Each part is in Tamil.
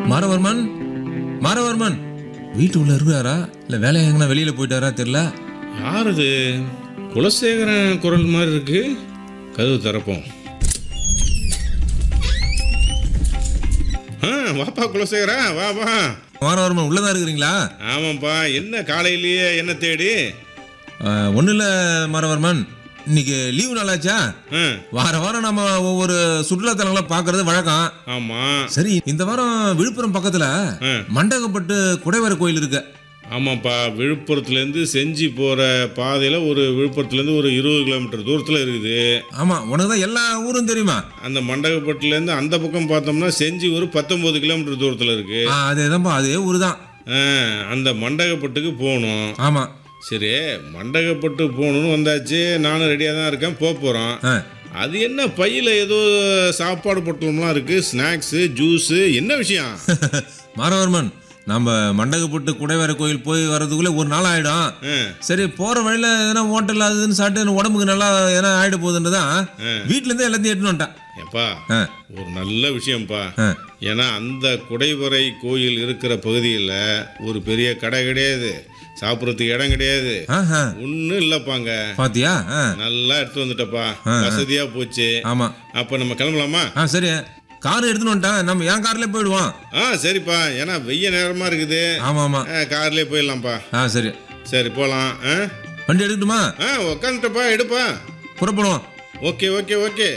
மாரவர்மன் மாரவர்மன் வீட்டு உள்ள இருக்கிறாரா இல்ல வேலையை எங்கன்னா வெளியில போயிட்டாரா தெரியல யார் இது குலசேகரன் குரல் மாதிரி இருக்கு கதவு திறப்போம் ஆ வாப்பா குலசேகரா வா வா மாரவர்மன் உள்ளதான் இருக்கிறீங்களா ஆமாப்பா என்ன காலையிலேயே என்ன தேடி ஒன்றும் இல்லை மாரவர்மன் இன்னைக்கு லீவு நாளாச்சா ஆ வார வாரம் நம்ம ஒவ்வொரு சுற்றுலாத்தலங்களை பார்க்கறது வழக்கம் ஆமாம் சரி இந்த வாரம் விழுப்புரம் பக்கத்துல ஆ. மண்டகப்பட்டு குடைவர கோயில் இருக்கு ஆமாப்பா விழுப்புரத்துலேருந்து செஞ்சி போகிற பாதையில் ஒரு விழுப்புரத்துலேருந்து ஒரு இருபது கிலோமீட்டர் தூரத்தில் இருக்குது ஆமா உனக்கு தான் எல்லா ஊரும் தெரியுமா அந்த மண்டகப்பட்டுலேருந்து அந்த பக்கம் பார்த்தோம்னா செஞ்சி ஒரு பத்தொம்பது கிலோமீட்டர் தூரத்தில் இருக்குது ஆ, அதேதான்ப்பா அதே ஊர் தான் ஆ, அந்த மண்டகப்பட்டுக்கு போகணும் ஆமா சரி மண்டகப்பட்டு போகணும்னு வந்தாச்சு நானும் ரெடியாக தான் இருக்கேன் போக போகிறோம் ஆ. அது என்ன பையில் ஏதோ சாப்பாடு பொட்டலம்லாம் இருக்குது ஸ்நாக்ஸு ஜூஸு என்ன விஷயம் மாரவர்மன் நம்ம மண்டகப்பட்டு குடைவர கோயில் போய் வர்றதுக்குள்ளே ஒரு நாள் ஆயிடும் ஆ, சரி போற வழியில எதனா ஹோட்டல் அது இதுன்னு சாப்பிட்டு உடம்புக்கு நல்லா எதனா ஆயிட போகுதுன்றதான் வீட்டுல இருந்தே எல்லாத்தையும் எடுத்துன்னு வந்துட்டேன் ஏப்பா ஆ, ஒரு நல்ல விஷயம்ப்பா ஆ. ஏன்னா அந்த குடைவரை கோயில் இருக்கிற பகுதியில் ஒரு பெரிய கடை கிடையாது சாப்பிட்றதுக்கு இடம் கிடையாது ஆஹா. ஒன்றும் இல்லைப்பாங்க பாத்தியா ஆ, நல்லா எடுத்து வந்துட்டப்பா வசதியாக போச்சு ஆமா அப்போ நம்ம கிளம்பலாமா ஆ சரி கார் எடுத்துன்னு வந்துட்டேன் நம்ம என் கார்லயே போயிடுவோம் ஆ சரிப்பா ஏன்னா வெய்ய நேரமாக இருக்குது ஆமா ஆமா ஆ, கார்லயே போயிடலாம்ப்பா ஆ சரி சரி போகலாம் ஆ வண்டி எடுக்கட்டுமா ஆ உக்காந்துட்டப்பா எடுப்பா புறப்படுவோம் ஓகே ஓகே ஓகே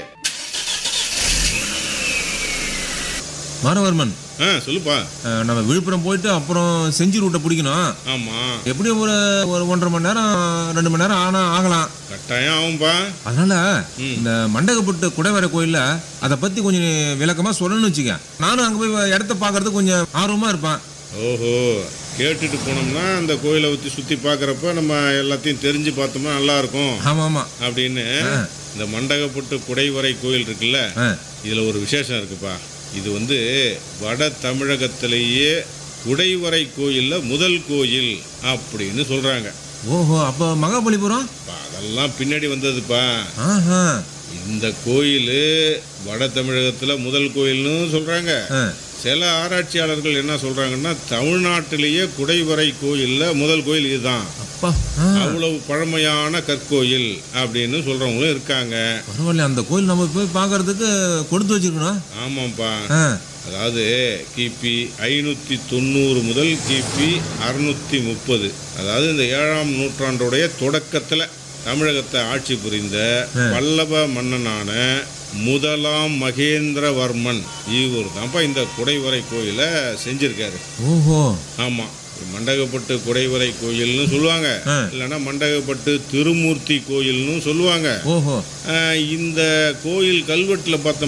மாரவர்மன் ஆ சொல்லுப்பா ஆ, நம்ம விழுப்புரம் போயிட்டு அப்புறம் செஞ்சி ரூட்டை பிடிக்கணும் ஆமாம் எப்படியும் ஒரு ஒரு ஒன்றரை மணி நேரம் ரெண்டு மணி நேரம் ஆனா ஆகலாம் கட்டாயம் ஆகும்பா அதனால இந்த மண்டகப்பட்டு குடைவர கோயில்ல அதை பத்தி கொஞ்சம் விளக்கமா சொல்லணும்னு வச்சுக்க நானும் அங்க போய் இடத்த பார்க்கறதுக்கு கொஞ்சம் ஆர்வமா இருப்பேன் ஓஹோ கேட்டுட்டு போனோம்னா அந்த கோயிலை ஊற்றி சுற்றி பார்க்குறப்ப நம்ம எல்லாத்தையும் தெரிஞ்சு பார்த்தோம்னா நல்லா இருக்கும் ஆமா ஆமா அப்படின்னு இந்த மண்டகப்பட்டு குடைவரை கோயில் இருக்குல்ல ஆ, இதில் ஒரு விசேஷம் இருக்குப்பா இது வந்து வட தமிழகத்திலேயே குடைவரை கோயிலில் முதல் கோயில் அப்படின்னு சொல்கிறாங்க ஓஹோ அப்ப மகாபலிபுரம் அதெல்லாம் பின்னாடி வந்ததுப்பா ஆஹா இந்த கோயில் வட தமிழகத்தில் முதல் கோயில்னு சொல்கிறாங்க ஆ, சில ஆராய்ச்சியாளர்கள் என்ன சொல்கிறாங்கன்னா தமிழ்நாட்டிலேயே குடைவரை கோயிலில் முதல் கோயில் இதுதான் அப்பா ஆ, அவ்வளவு பழமையான கற்கோயில் அப்படின்னு சொல்கிறவங்களும் இருக்காங்க பரவாயில்ல அந்த கோயில் நம்ம போய் பார்க்கறதுக்கு கொடுத்து வச்சிருக்கணும் ஆமாம்ப்பா ஆ, அதாவது கிபி ஐநூற்றி தொண்ணூறு முதல் கிபி அறுநூற்றி முப்பது அதாவது இந்த ஏழாம் நூற்றாண்டுடைய தொடக்கத்தில் தமிழகத்தை ஆட்சி புரிந்த பல்லவ மன்னனான முதலாம் மகேந்திரவர்மன் இவர் தான்ப்பா இந்த குடைவரை கோயிலை செஞ்சிருக்காரு ஓஹோ ஆமாம் மண்டகப்பட்டு குடைவரை கோயில்னு சொல்லுவாங்க ஆ. இல்லைன்னா மண்டகப்பட்டு திருமூர்த்தி கோயில்னு சொல்லுவாங்க ஓஹோ ஆஹ் இந்த கோயில் கல்வெட்டில் பார்த்தோம்